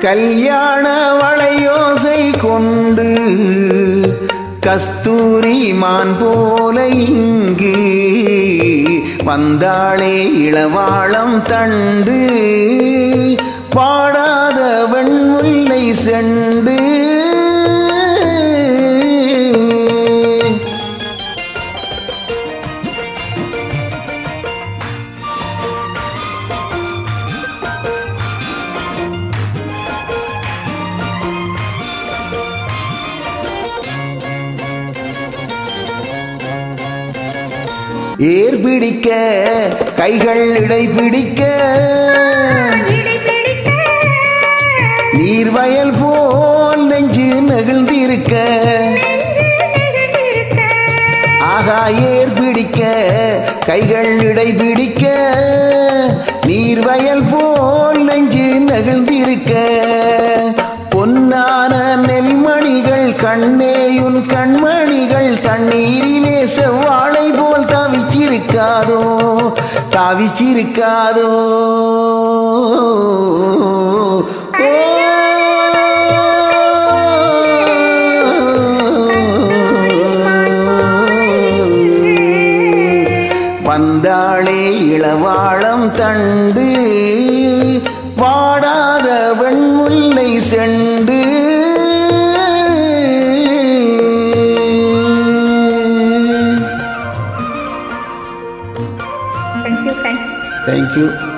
கல்யாண வளையோசை கொண்டு கஸ்தூரி மான் போல இங்கு வந்தாளே இளவாளம் தண்டு பாடாத வெண்முல்லை செண்டு ஏர் பிடிக்க கைகள் இடை பிடிக்க இடைப்பிடிக்க நீர்வயல் போல் நெஞ்சு நெகிழ்ந்திருக்க நெஞ்சு நெகிழ்ந்திருக்க ஆகா ஏர் பிடிக்க கைகள் இடை பிடிக்க நீர்வயல் போல் நெஞ்சு நெகிழ்ந்திருக்க பொன்னான நெல்மணிகள் கண்ணேயுன் கண்மணிகள் தண்ணீரிலே செவ்வாழை போல் தவிச்சிருக்காதோ தவிச்சிருக்காதோ வந்தாளே இளவாளம் தண்டு வாடாத வெண்முல்லை செண்டு தேங்க்யூ தேங்க்ஸ் தேங்க்யூ